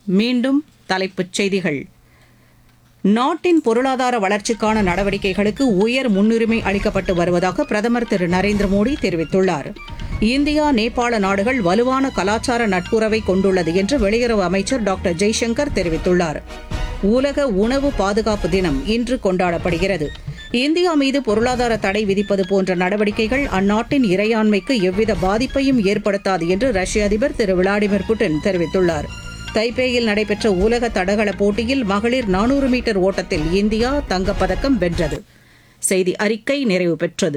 மீண்டும் தலைப்புச் செய்திகள் நாட்டின் பொருளாதார வளர்ச்சிக்கான நடவடிக்கைகளுக்கு உயர் முன்னுரிமை அளிக்கப்பட்டு வருவதாக பிரதமர் திரு நரேந்திர மோடி தெரிவித்துள்ளார் இந்தியா நேபாள நாடுகள் வலுவான கலாச்சார நட்புறவை கொண்டுள்ளது என்று வெளியுறவு அமைச்சர் டாக்டர் ஜெய்சங்கர் தெரிவித்துள்ளார் உலக உணவு பாதுகாப்பு தினம் இன்று கொண்டாடப்படுகிறது இந்தியா மீது பொருளாதார தடை விதிப்பது போன்ற நடவடிக்கைகள் அந்நாட்டின் இறையாண்மைக்கு எவ்வித பாதிப்பையும் ஏற்படுத்தாது என்று ரஷ்ய அதிபர் திரு விளாடிமிர் புட்டின் தெரிவித்துள்ளார் தைப்பேயில் நடைபெற்ற உலக தடகள போட்டியில் மகளிர் நானூறு மீட்டர் ஓட்டத்தில் இந்தியா தங்கப்பதக்கம் வென்றது செய்தி அறிக்கை நிறைவு பெற்றது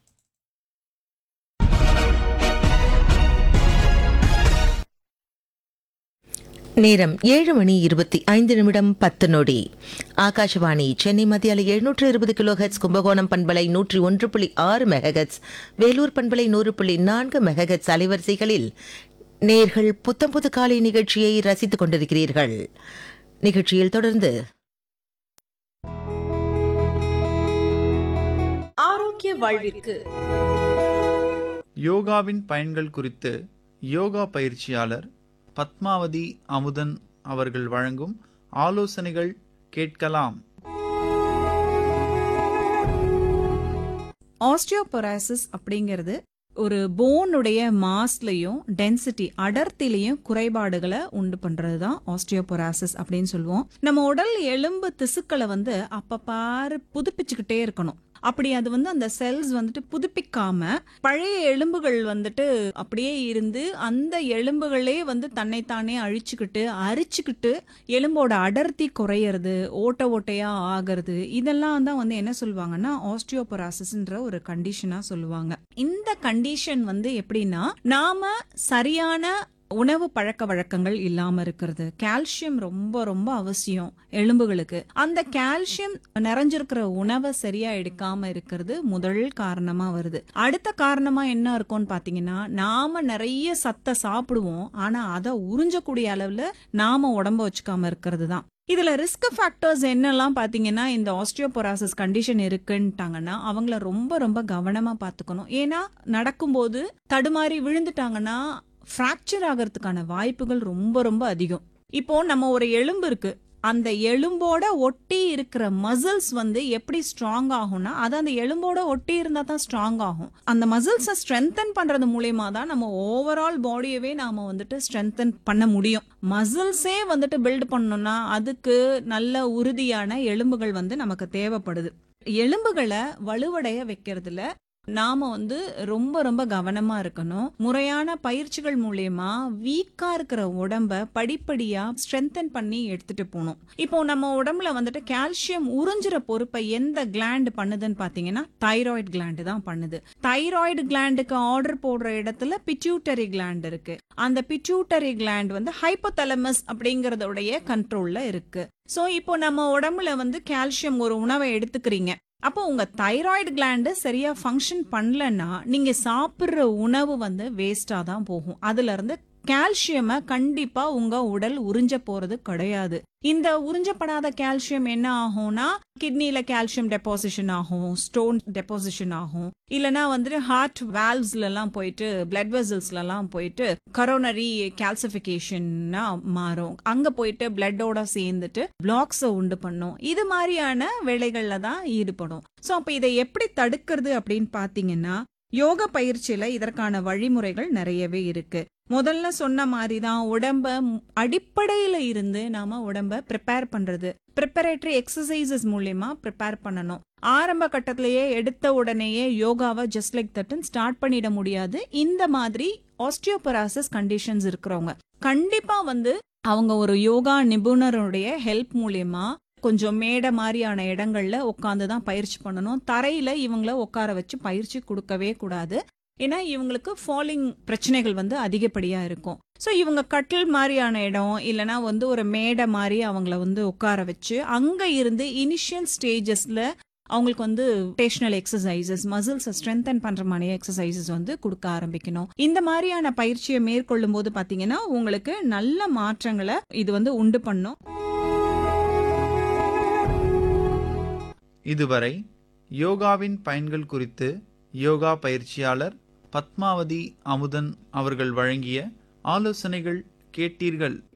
நேரம் ஏழு மணி இருபத்தி ஐந்து நிமிடம் பத்து நொடி ஆகாஷவாணி சென்னை மத்தியால எழுநூற்று இருபது கிலோ ஹெட்ஸ் கும்பகோணம் பண்பலை நூற்றி ஒன்று புள்ளி ஆறு மெகஹெட்ஸ் வேலூர் பண்பலை நூறு புள்ளி நான்கு மெகஹெட்ஸ் அலைவரிசைகளில் நேர்கள் புத்தம் புது காலை நிகழ்ச்சியை ரசித்துக் கொண்டிருக்கிறீர்கள் நிகழ்ச்சியில் தொடர்ந்து ஆரோக்கிய வாழ்விற்கு யோகாவின் பயன்கள் குறித்து யோகா பயிற்சியாளர் பத்மாவதி அமுதன் அவர்கள் வழங்கும் ஆலோசனைகள் கேட்கலாம் ஆஸ்டியோபொராசிஸ் அப்படிங்கிறது ஒரு போனுடைய மாஸ்லயும் டென்சிட்டி அடர்த்திலையும் குறைபாடுகளை உண்டு பண்றது தான் ஆஸ்டியோபொராசிஸ் அப்படின்னு சொல்லுவோம் நம்ம உடல் எலும்பு திசுக்களை வந்து அப்ப பாரு புதுப்பிச்சுக்கிட்டே இருக்கணும் அப்படி அது வந்து அந்த செல்ஸ் வந்துட்டு புதுப்பிக்காம பழைய எலும்புகள் வந்துட்டு அப்படியே இருந்து அந்த எலும்புகளே வந்து தன்னைத்தானே அழிச்சுக்கிட்டு அரிச்சுக்கிட்டு எலும்போட அடர்த்தி குறையிறது ஓட்ட ஓட்டையா ஆகிறது இதெல்லாம் தான் வந்து என்ன சொல்லுவாங்கன்னா ஆஸ்டியோபொராசிஸ்ன்ற ஒரு கண்டிஷனா சொல்லுவாங்க இந்த கண்டிஷன் வந்து எப்படின்னா நாம சரியான உணவு பழக்க வழக்கங்கள் இல்லாம இருக்கிறது கால்சியம் ரொம்ப ரொம்ப அவசியம் எலும்புகளுக்கு அந்த கால்சியம் நிறைஞ்சிருக்கிற உணவை சரியா எடுக்காம இருக்கிறது முதல் காரணமா வருது அடுத்த காரணமா என்ன இருக்கும்னு பாத்தீங்கன்னா நாம நிறைய சத்தை சாப்பிடுவோம் ஆனா அதை உறிஞ்சக்கூடிய அளவுல நாம உடம்ப வச்சுக்காம இருக்கிறது தான் இதுல ரிஸ்க் ஃபேக்டர்ஸ் என்னெல்லாம் பாத்தீங்கன்னா இந்த ஆஸ்டியோபொராசிஸ் கண்டிஷன் இருக்குன்ட்டாங்கன்னா அவங்கள ரொம்ப ரொம்ப கவனமா பாத்துக்கணும் ஏன்னா நடக்கும்போது தடுமாறி விழுந்துட்டாங்கன்னா ஃப்ராக்சர் ஆகிறதுக்கான வாய்ப்புகள் ரொம்ப ரொம்ப அதிகம் இப்போ நம்ம ஒரு எலும்பு இருக்கு அந்த எலும்போட ஒட்டி இருக்கிற மசில்ஸ் வந்து எப்படி ஸ்ட்ராங் ஆகும்னா அது அந்த எலும்போட ஒட்டி இருந்தா தான் ஸ்ட்ராங் ஆகும் அந்த மசில்ஸை ஸ்ட்ரென்தன் பண்றது மூலியமா தான் நம்ம ஓவரால் பாடியவே நாம வந்துட்டு ஸ்ட்ரென்தன் பண்ண முடியும் மசில்ஸே வந்துட்டு பில்ட் பண்ணணும்னா அதுக்கு நல்ல உறுதியான எலும்புகள் வந்து நமக்கு தேவைப்படுது எலும்புகளை வலுவடைய வைக்கிறதுல நாம வந்து ரொம்ப ரொம்ப கவனமா இருக்கணும் முறையான பயிற்சிகள் மூலியமா வீக்கா இருக்கிற உடம்ப படிப்படியா ஸ்ட்ரென்தன் பண்ணி எடுத்துட்டு போகணும் இப்போ நம்ம உடம்புல வந்துட்டு கால்சியம் உறிஞ்சுற பொறுப்பை எந்த கிளாண்ட் பண்ணுதுன்னு பாத்தீங்கன்னா தைராய்டு கிளாண்டு தான் பண்ணுது தைராய்டு கிளாண்டுக்கு ஆர்டர் போடுற இடத்துல பிட்யூட்டரி கிளாண்ட் இருக்கு அந்த பிட்யூட்டரி கிளாண்ட் வந்து ஹைப்போதலமஸ் அப்படிங்கறதோடைய கண்ட்ரோல்ல இருக்கு சோ இப்போ நம்ம உடம்புல வந்து கால்சியம் ஒரு உணவை எடுத்துக்கிறீங்க அப்போ உங்க தைராய்டு கிளாண்டு சரியா ஃபங்க்ஷன் பண்ணலன்னா நீங்க சாப்பிடுற உணவு வந்து வேஸ்டா தான் போகும் அதுல இருந்து கால்சியமை கண்டிப்பா உங்க உடல் உறிஞ்ச போறது கிடையாது இந்த உறிஞ்சப்படாத கால்சியம் என்ன ஆகும்னா கிட்னில கால்சியம் டெபாசிஷன் ஆகும் ஸ்டோன் டெபாசிஷன் ஆகும் இல்லனா வந்துட்டு ஹார்ட் வால்வ்ஸ்ல எல்லாம் போயிட்டு பிளட் வெசல்ஸ்ல எல்லாம் போயிட்டு கரோனரி கால்சிபிகேஷன்னா மாறும் அங்க போயிட்டு பிளட்டோட சேர்ந்துட்டு பிளாக்ஸை உண்டு பண்ணும் இது மாதிரியான வேலைகள்ல தான் ஈடுபடும் சோ அப்ப இதை எப்படி தடுக்கிறது அப்படின்னு பாத்தீங்கன்னா யோக பயிற்சியில இதற்கான வழிமுறைகள் நிறையவே இருக்கு முதல்ல சொன்ன மாதிரி தான் உடம்ப அடிப்படையில இருந்து நாம உடம்ப ப்ரிப்பேர் பண்றது ப்ரிப்பரேட்டரி எக்ஸசைசஸ் மூலியமா ப்ரிப்பேர் பண்ணணும் ஆரம்ப கட்டத்திலேயே எடுத்த உடனேயே யோகாவை ஜஸ்ட் லைக் தட்டன் ஸ்டார்ட் பண்ணிட முடியாது இந்த மாதிரி ஆஸ்டியோபராசஸ் கண்டிஷன்ஸ் இருக்கிறவங்க கண்டிப்பா வந்து அவங்க ஒரு யோகா நிபுணருடைய ஹெல்ப் மூலியமா கொஞ்சம் மேடை மாதிரியான இடங்கள்ல உட்காந்து தான் பயிற்சி பண்ணணும் தரையில இவங்கள உட்கார வச்சு பயிற்சி கொடுக்கவே கூடாது ஏன்னா இவங்களுக்கு ஃபாலிங் பிரச்சனைகள் வந்து அதிகப்படியா இருக்கும் ஸோ இவங்க கட்டில் மாதிரியான இடம் இல்லைனா வந்து ஒரு மேடை மாதிரி அவங்கள வந்து உட்கார வச்சு அங்க இருந்து இனிஷியல் ஸ்டேஜஸ்ல அவங்களுக்கு வந்து ரொட்டேஷனல் எக்ஸசைசஸ் மசில்ஸை ஸ்ட்ரென்தன் பண்ற மாதிரி எக்ஸசைசஸ் வந்து கொடுக்க ஆரம்பிக்கணும் இந்த மாதிரியான பயிற்சியை மேற்கொள்ளும் போது பாத்தீங்கன்னா உங்களுக்கு நல்ல மாற்றங்களை இது வந்து உண்டு பண்ணும் இதுவரை யோகாவின் பயன்கள் குறித்து யோகா பயிற்சியாளர் பத்மாவதி அமுதன் அவர்கள் வழங்கிய ஆலோசனைகள் கேட்டீர்கள்